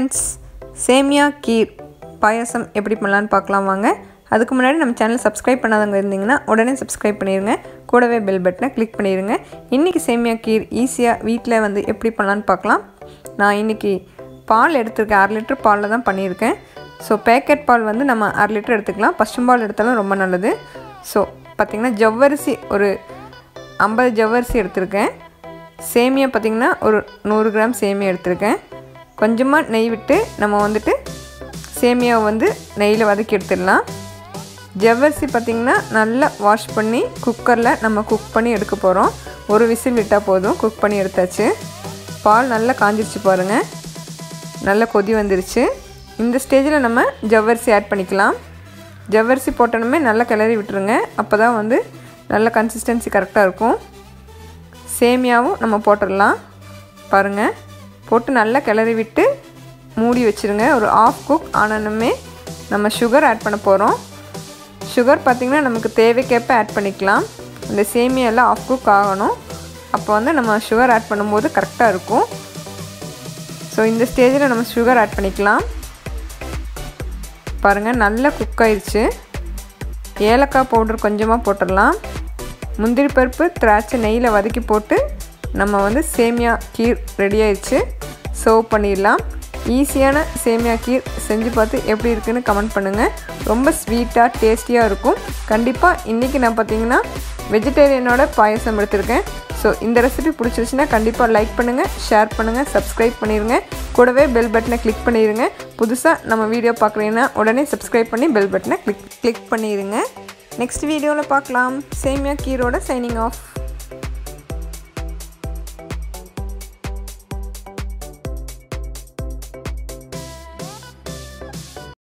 friends சேமியா கீர் பாயாசம் எப்படி பண்ணலான்னு பார்க்கலாம் வாங்க அதுக்கு முன்னாடி நம்ம சேனல் சப்ஸ்கிரைப் பண்ணாதவங்க இருந்தீங்கன்னா உடனே சப்ஸ்கிரைப் பண்ணிடுங்க கூடவே பெல் பட்டனை கிளிக் பண்ணிடுங்க இன்றைக்கி சேமியா கீர் ஈஸியாக வீட்டில் வந்து எப்படி பண்ணலான்னு பார்க்கலாம் நான் இன்றைக்கி பால் எடுத்திருக்கேன் அரை லிட்டர் பாலில் தான் பண்ணியிருக்கேன் ஸோ பேக்கெட் பால் வந்து நம்ம அரை லிட்டர் எடுத்துக்கலாம் பசும்பால் எடுத்தாலும் ரொம்ப நல்லது ஸோ பார்த்திங்கன்னா ஜவ்வரிசி ஒரு ஐம்பது ஜவ்வரிசி எடுத்திருக்கேன் சேமியா பார்த்திங்கன்னா ஒரு நூறு கிராம் சேமியா எடுத்திருக்கேன் கொஞ்சமாக நெய் விட்டு நம்ம வந்துட்டு சேமியாவை வந்து நெய்யில் வதக்கி எடுத்துடலாம் ஜவ்வரிசி பார்த்திங்கன்னா நல்லா வாஷ் பண்ணி குக்கரில் நம்ம குக் பண்ணி எடுக்க போகிறோம் ஒரு விசில் விட்டால் போதும் குக் பண்ணி எடுத்தாச்சு பால் நல்லா காஞ்சிருச்சு பாருங்கள் நல்லா கொதி வந்துருச்சு இந்த ஸ்டேஜில் நம்ம ஜவ்வரிசி ஆட் பண்ணிக்கலாம் ஜவ்வரிசி போட்டணுமே நல்லா கிளறி விட்டுருங்க அப்போ தான் வந்து நல்ல கன்சிஸ்டன்சி கரெக்டாக இருக்கும் சேமியாவும் நம்ம போட்டுடலாம் பாருங்கள் போட்டு நல்லா கிளறி விட்டு மூடி வச்சுருங்க ஒரு ஆஃப் குக் ஆனனுமே நம்ம சுகர் ஆட் பண்ண போகிறோம் சுகர் பார்த்திங்கன்னா நமக்கு தேவைக்கேற்ப ஆட் பண்ணிக்கலாம் அந்த சேமியெல்லாம் ஆஃப் குக் ஆகணும் அப்போ வந்து நம்ம சுகர் ஆட் பண்ணும்போது கரெக்டாக இருக்கும் ஸோ இந்த ஸ்டேஜில் நம்ம சுகர் ஆட் பண்ணிக்கலாம் பாருங்கள் நல்லா குக் ஆயிடுச்சு ஏலக்காய் பவுடர் கொஞ்சமாக போட்டுடலாம் முந்திரி பருப்பு திராட்சை நெய்யில் வதக்கி போட்டு நம்ம வந்து சேமியா கீர் ரெடி ஆயிடுச்சு சர்வ் பண்ணிடலாம் ஈஸியான சேமியா கீர் செஞ்சு பார்த்து எப்படி இருக்குன்னு கமெண்ட் பண்ணுங்கள் ரொம்ப ஸ்வீட்டாக டேஸ்டியாக இருக்கும் கண்டிப்பாக இன்றைக்கி நான் பார்த்தீங்கன்னா வெஜிடேரியனோட பாயசம் எடுத்திருக்கேன் ஸோ இந்த ரெசிபி பிடிச்சிருச்சுன்னா கண்டிப்பாக லைக் பண்ணுங்கள் ஷேர் பண்ணுங்கள் சப்ஸ்கிரைப் பண்ணிடுங்க கூடவே பெல் பட்டனை கிளிக் பண்ணிடுங்க புதுசாக நம்ம வீடியோ பார்க்குறீங்கன்னா உடனே சப்ஸ்கிரைப் பண்ணி பெல் பட்டனை கிளிக் கிளிக் பண்ணிடுங்க நெக்ஸ்ட் வீடியோவில் பார்க்கலாம் சேமியா கீரோட சைனிங் ஆஃப்